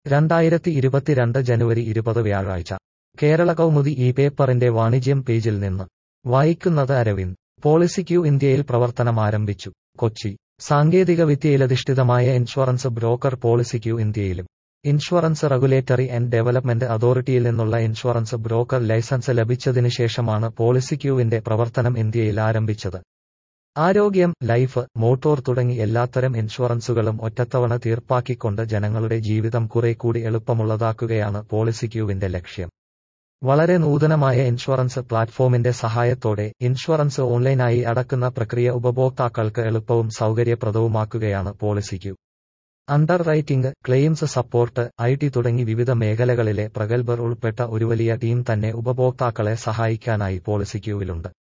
രണ്ടായിരത്തി ഇരുപത്തിരണ്ട് ജനുവരി ഇരുപത് വ്യാഴാഴ്ച കേരള കൗമുദി ഈ പേപ്പറിന്റെ വാണിജ്യം പേജിൽ നിന്ന് വായിക്കുന്നത് അരവിന്ദ് പോളിസിക്യൂ ഇന്ത്യയിൽ പ്രവർത്തനം ആരംഭിച്ചു കൊച്ചി സാങ്കേതിക വിദ്യയിലധിഷ്ഠിതമായ ഇൻഷുറൻസ് ബ്രോക്കർ പോളിസിക്യൂ ഇന്ത്യയിലും ഇൻഷുറൻസ് റെഗുലേറ്ററി ആൻഡ് ഡെവലപ്മെന്റ് അതോറിറ്റിയിൽ നിന്നുള്ള ഇൻഷുറൻസ് ബ്രോക്കർ ലൈസൻസ് ലഭിച്ചതിനു ശേഷമാണ് പോളിസിക്യൂവിന്റെ പ്രവർത്തനം ഇന്ത്യയിൽ ആരംഭിച്ചത് ആരോഗ്യം ലൈഫ് മോട്ടോർ തുടങ്ങി എല്ലാത്തരം ഇൻഷുറൻസുകളും ഒറ്റത്തവണ തീർപ്പാക്കിക്കൊണ്ട് ജനങ്ങളുടെ ജീവിതം കുറെ കൂടി എളുപ്പമുള്ളതാക്കുകയാണ് പോളിസിക്യൂവിന്റെ ലക്ഷ്യം വളരെ നൂതനമായ ഇൻഷുറൻസ് പ്ലാറ്റ്ഫോമിന്റെ സഹായത്തോടെ ഇൻഷുറൻസ് ഓൺലൈനായി അടക്കുന്ന പ്രക്രിയ ഉപഭോക്താക്കൾക്ക് എളുപ്പവും സൗകര്യപ്രദവുമാക്കുകയാണ് PolicyQ underwriting claims support I T തുടങ്ങി വിവിധ മേഖലകളിലെ പ്രഗത്ഭർ ഉൾപ്പെട്ട ഒരു വലിയ ടീം തന്നെ ഉപഭോക്താക്കളെ സഹായിക്കാനായി പോളിസിക്യൂവിലുണ്ട്